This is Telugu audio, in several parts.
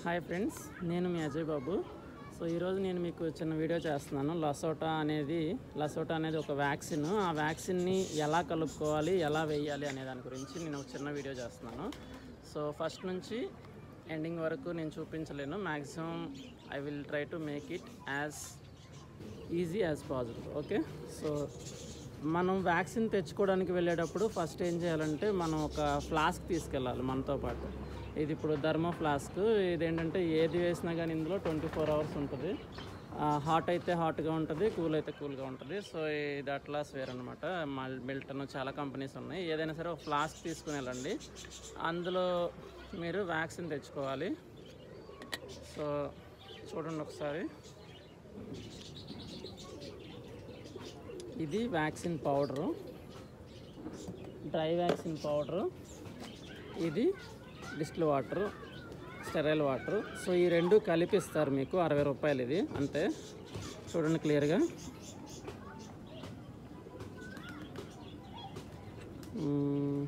హాయ్ ఫ్రెండ్స్ నేను మీ అజయ్ బాబు సో ఈరోజు నేను మీకు చిన్న వీడియో చేస్తున్నాను లసోటా అనేది లసోటా అనేది ఒక వ్యాక్సిన్ ఆ వ్యాక్సిన్ని ఎలా కలుపుకోవాలి ఎలా వేయాలి అనే దాని గురించి నేను ఒక చిన్న వీడియో చేస్తున్నాను సో ఫస్ట్ నుంచి ఎండింగ్ వరకు నేను చూపించలేను maximum I will try to make it as easy as possible okay so మనం వ్యాక్సిన్ తెచ్చుకోవడానికి వెళ్ళేటప్పుడు ఫస్ట్ ఏం చేయాలంటే మనం ఒక ఫ్లాస్క్ తీసుకెళ్ళాలి మనతో పాటు ఇది ఇప్పుడు ధర్మ ఫ్లాస్క్ ఇదేంటంటే ఏది వేసినా కానీ ఇందులో ట్వంటీ ఫోర్ అవర్స్ ఉంటుంది హాట్ అయితే హాట్గా ఉంటుంది కూల్ అయితే కూల్గా ఉంటుంది సో ఇది అట్లాస్ వేర్ అనమాట మిల్టన్ చాలా కంపెనీస్ ఉన్నాయి ఏదైనా సరే ఒక ఫ్లాస్క్ తీసుకుని వెళ్ళండి అందులో మీరు వ్యాక్సిన్ తెచ్చుకోవాలి సో చూడండి ఒకసారి ఇది vaccine powder dry vaccine powder ఇది distil water sterile water so ఈ రెండు కలిపిస్తారు మీకు అరవై రూపాయలు ఇది అంతే చూడండి క్లియర్గా మ్మ్.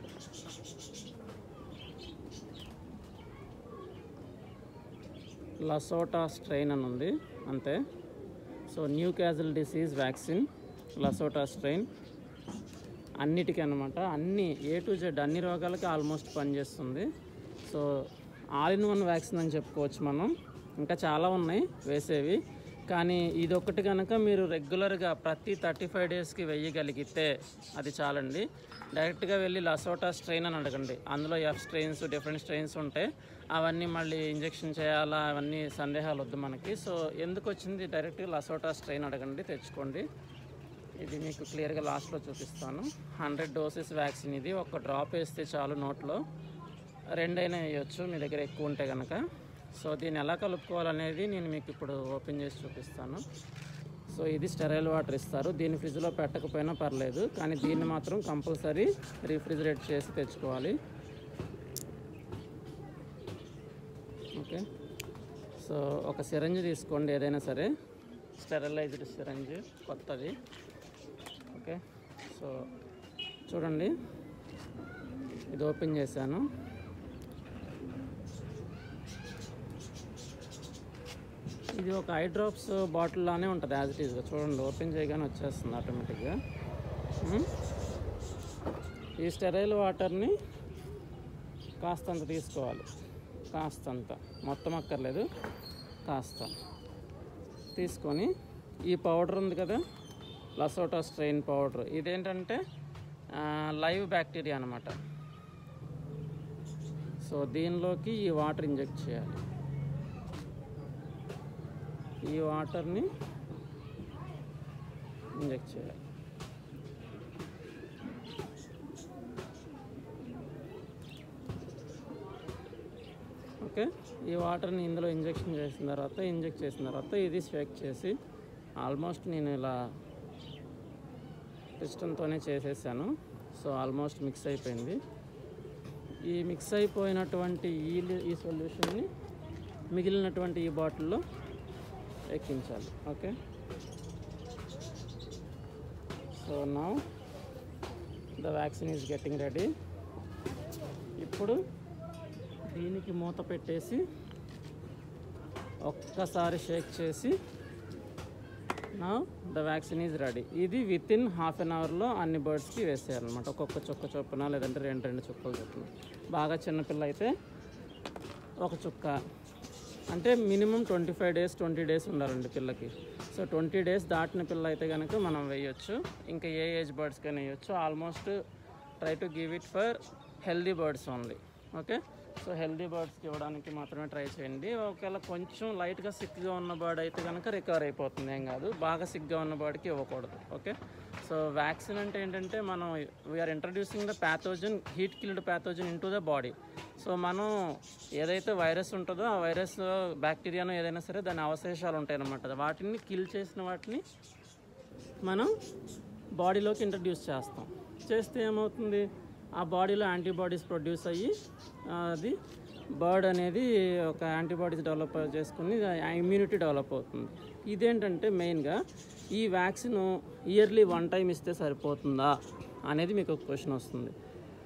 లసోటా స్ట్రెయిన్ అని ఉంది అంతే so Newcastle disease vaccine LaSota strain అన్నిటికీ అనమాట అన్ని ఏ టు జెడ్ అన్ని రోగాలకి ఆల్మోస్ట్ పనిచేస్తుంది so all in one vaccine అని చెప్పుకోవచ్చు మనం ఇంకా చాలా ఉన్నాయి వేసేవి కానీ ఇది ఒకటి కనుక మీరు రెగ్యులర్గా ప్రతి థర్టీ ఫైవ్ డేస్కి వెయ్యగలిగితే అది చాలండి డైరెక్ట్గా వెళ్ళి లసోటా స్ట్రెయిన్ అని అడగండి అందులో ఎఫ్ స్ట్రెయిన్స్ డిఫరెంట్ స్ట్రెయిన్స్ ఉంటాయి అవన్నీ మళ్ళీ ఇంజెక్షన్ చేయాలా అవన్నీ సందేహాలు వద్దు మనకి సో ఎందుకు వచ్చింది డైరెక్ట్గా లసోటా స్ట్రెయిన్ అడగండి తెచ్చుకోండి ఇది మీకు క్లియర్గా లాస్ట్లో చూపిస్తాను హండ్రెడ్ డోసెస్ వ్యాక్సిన్ ఇది ఒక డ్రాప్ వేస్తే చాలు నోట్లో రెండైనా వేయచ్చు మీ దగ్గర ఎక్కువ ఉంటే కనుక సో దీన్ని ఎలా కలుపుకోవాలనేది నేను మీకు ఇప్పుడు ఓపెన్ చేసి చూపిస్తాను సో ఇది స్టెరైల్ వాటర్ ఇస్తారు దీన్ని ఫ్రిడ్జ్లో పెట్టకపోయినా పర్లేదు కానీ దీన్ని మాత్రం కంపల్సరీ రీఫ్రిజిరేట్ చేసి తెచ్చుకోవాలి ఓకే సో ఒక సిరంజ్ తీసుకోండి ఏదైనా సరే స్టెరిలైజ్డ్ సిరంజ్ కొత్తది ఓకే సో చూడండి ఇది ఓపెన్ చేశాను ఇది ఒక ఐ డ్రాప్స్ బాటిల్ లానే ఉంటుంది యాజ్ ఇట్ ఈస్గా చూడండి ఓపెన్ చేయగానే వచ్చేస్తుంది ఆటోమేటిక్గా ఉమ్. ఈ స్టెరైల్ వాటర్ని కాస్తంత తీసుకోవాలి కాస్తంత మొత్తం అక్కర్లేదు కాస్త తీసుకొని ఈ పౌడర్ ఉంది కదా లసోటా స్ట్రెయిన్ పౌడర్ ఇదేంటంటే ఆ, లైవ్ బ్యాక్టీరియా అనమాట సో దీనిలోకి ఈ వాటర్ ఇంజెక్ట్ చేయాలి ఈ వాటర్ని ఇంజెక్ట్ చేయాలి ఓకే ఈ వాటర్ని ఇందులో ఇంజెక్షన్ చేసిన తర్వాత ఇంజెక్ట్ చేసిన తర్వాత ఇది షేక్ చేసి ఆల్మోస్ట్ నేను ఇలా పిస్టన్తోనే చేసేసాను సో ఆల్మోస్ట్ మిక్స్ అయిపోయింది ఈ మిక్స్ అయిపోయినటువంటి ఈ లి- ఈ సొల్యూషన్ని మిగిలినటువంటి ఈ బాటిల్లో ఎక్కించాలి okay so now the vaccine is getting ready ఇప్పుడు దీనికి మూత పెట్టేసి ఒక్కసారి షేక్ చేసి now the vaccine is ready ఇది విత్ ఇన్ హాఫ్ అన్ అవర్లో అన్ని బర్డ్స్కి వేసేయాలన్నమాట ఒక్కొక్క చుక్క చొప్పున లేదంటే రెండు రెండు చుక్కలు చొప్పున బాగా చిన్నపిల్ల అయితే ఒక చుక్క అంటే minimum twenty five days twenty days ఉండాలండి పిల్లకి సో ట్వంటీ డేస్ దాటిన పిల్ల అయితే కనుక మనం వేయొచ్చు ఇంకా ఏ ఏజ్ బర్డ్స్కైనా వేయొచ్చు almost try to give it for healthy birds only okay so healthy బర్డ్స్కి ఇవ్వడానికి మాత్రమే ట్రై చేయండి ఒకవేళ కొంచెం లైట్గా సిక్గా ఉన్న బర్డ్ అయితే కనుక రికవర్ అయిపోతుంది ఏం కాదు బాగా సిక్గా ఉన్న బర్డ్కి ఇవ్వకూడదు ఓకే సో వ్యాక్సిన్ అంటే ఏంటంటే మనం we're introducing the pathogen heat killed pathogen into the body so మనం ఏదైతే వైరస్ ఉంటుందో ఆ వైరస్ బ్యాక్టీరియానో ఏదైనా సరే దాని అవశేషాలు ఉంటాయి అన్నమాట వాటిని కిల్ చేసిన వాటిని మనం బాడీలోకి ఇంట్రడ్యూస్ చేస్తాం చేస్తే ఏమవుతుంది ఆ బాడీలో యాంటీబాడీస్ ప్రొడ్యూస్ అయ్యి ఆ, అది బర్డ్ అనేది ఒక యాంటీబాడీస్ డెవలప్ చేసుకుని ఇమ్యూనిటీ డెవలప్ అవుతుంది ఇదేంటంటే మెయిన్గా ఈ వ్యాక్సిన్ ఇయర్లీ వన్ టైం ఇస్తే సరిపోతుందా అనేది మీకు ఒక క్వశ్చన్ వస్తుంది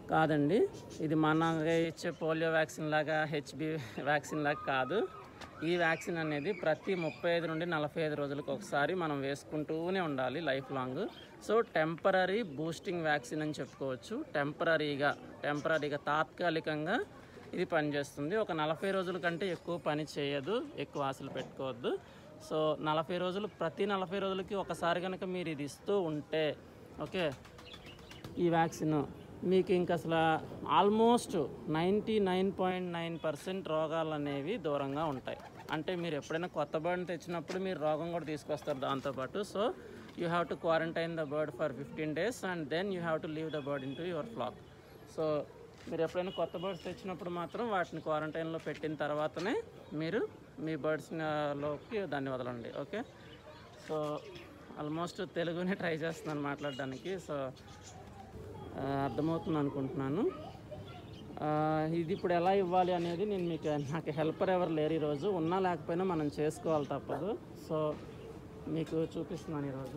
కాదండి ఇది మన ఇచ్చే పోలియో వ్యాక్సిన్ లాగా హెచ్బి వ్యాక్సిన్ లాగా కాదు ఈ వ్యాక్సిన్ అనేది ప్రతి ముప్పై ఐదు నుండి నలభై ఐదు రోజులకు ఒకసారి మనం వేసుకుంటూనే ఉండాలి life long so temporary boosting vaccine అని చెప్పుకోవచ్చు టెంపరీగా టెంపరీగా తాత్కాలికంగా ఇది పనిచేస్తుంది ఒక నలభై రోజుల కంటే ఎక్కువ పని చేయదు ఎక్కువ ఆశలు పెట్టుకోవద్దు సో నలభై రోజులు ప్రతి నలభై రోజులకి ఒకసారి కనుక మీరు ఇది ఇస్తూ ఉంటే ఓకే ఈ వ్యాక్సిన్ మీకు ఇంక అసలు almost ninety nine point nine percent రోగాలు అనేవి దూరంగా ఉంటాయి అంటే మీరు ఎప్పుడైనా కొత్త బర్డ్ని తెచ్చినప్పుడు మీరు రోగం కూడా తీసుకొస్తారు దాంతోపాటు so you have to quarantine the bird for fifteen days and then you have to leave the bird into your flock so మీరు ఎప్పుడైనా కొత్త బర్డ్స్ తెచ్చినప్పుడు మాత్రం వాటిని క్వారంటైన్లో పెట్టిన తర్వాతనే మీరు మీ బర్డ్స్లోకి దాన్ని వదలండి ఓకే సో ఆల్మోస్ట్ తెలుగునే ట్రై చేస్తున్నాను మాట్లాడడానికి సో ఆ, అర్థమవుతుంది అనుకుంటున్నాను ఆ, ఇది ఇప్పుడు ఎలా ఇవ్వాలి అనేది నేను మీకు నాకు హెల్పర్ ఎవరు లేరు ఈరోజు ఉన్నా లేకపోయినా మనం చేసుకోవాలి తప్పదు సో మీకు చూపిస్తున్నాను ఈరోజు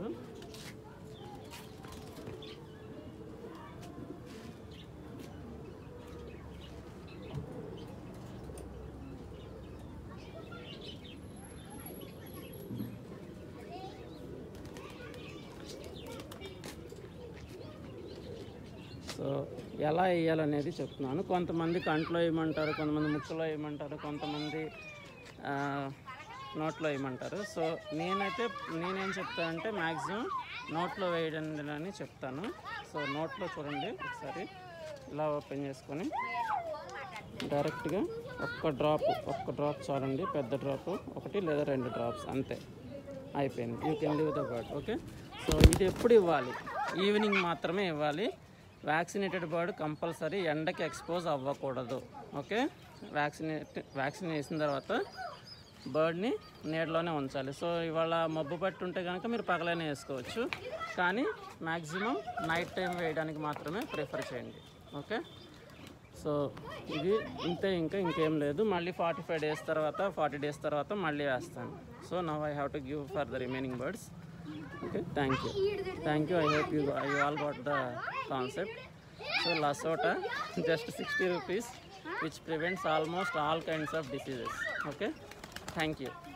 సో ఎలా వేయాలనేది చెప్తున్నాను కొంతమంది కంట్లో వేయమంటారు కొంతమంది ముక్కులో వేయమంటారు కొంతమంది ఆ, నోట్లో వేయమంటారు సో నేనైతే నేనేం చెప్తానంటే మ్యాక్సిమం నోట్లో వేయడం అని చెప్తాను సో నోట్లో చూడండి ఒకసారి ఇలా ఓపెన్ చేసుకొని డైరెక్ట్గా ఒక్క డ్రాప్ ఒక్క డ్రాప్ చాలండి పెద్ద డ్రాప్ ఒకటి లేదా రెండు డ్రాప్స్ అంతే అయిపోయింది you can leave the bird okay so ఇది ఎప్పుడు ఇవ్వాలి ఈవినింగ్ మాత్రమే ఇవ్వాలి వ్యాక్సినేటెడ్ బర్డ్ కంపల్సరీ ఎండకి ఎక్స్పోజ్ అవ్వకూడదు ఓకే వ్యాక్సినేట్ వ్యాక్సిన్ వేసిన తర్వాత బర్డ్ని నీడలోనే ఉంచాలి సో ఇవాళ మబ్బు పట్టి ఉంటే కనుక మీరు పగలనే వేసుకోవచ్చు కానీ మ్యాక్సిమం నైట్ టైం వేయడానికి మాత్రమే ప్రిఫర్ చేయండి ఓకే సో ఇది ఇంతే ఇంకా ఇంకేం లేదు మళ్ళీ ఫార్టీ ఫైవ్ డేస్ తర్వాత ఫార్టీ డేస్ తర్వాత మళ్ళీ వేస్తాను so now I have to give for the remaining birds okay thank you thank you I hope you you all got the concept so LaSota just sixty rupees which prevents almost all kinds of diseases okay thank you